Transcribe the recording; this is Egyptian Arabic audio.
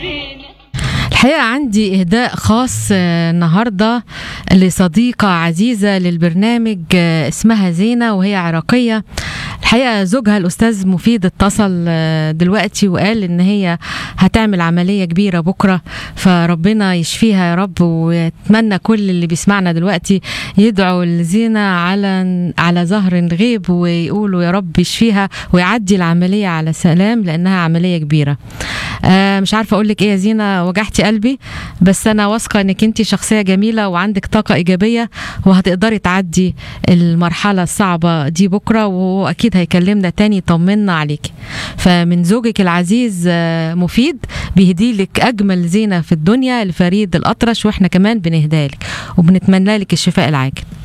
الحقيقة عندي إهداء خاص آه، النهاردة لصديقة عزيزة للبرنامج آه، اسمها زينة وهي عراقية الحقيقة زوجها الأستاذ مفيد اتصل آه، دلوقتي وقال إن هي هتعمل عملية كبيرة بكرة فربنا يشفيها يا رب ويتمنى كل اللي بيسمعنا دلوقتي يدعوا لزينة على على ظهر غيب ويقولوا يا رب يشفيها ويعدي العملية على سلام لأنها عملية كبيرة آه مش عارفه اقول لك ايه يا زينه وجعتي قلبي بس انا واثقه انك انت شخصيه جميله وعندك طاقه ايجابيه وهتقدري تعدي المرحله الصعبه دي بكره وهو اكيد هيكلمنا تاني يطمنا عليكي فمن زوجك العزيز آه مفيد بيهدي لك اجمل زينه في الدنيا لفريد الاطرش واحنا كمان بنهديها لك وبنتمنى لك الشفاء العاجل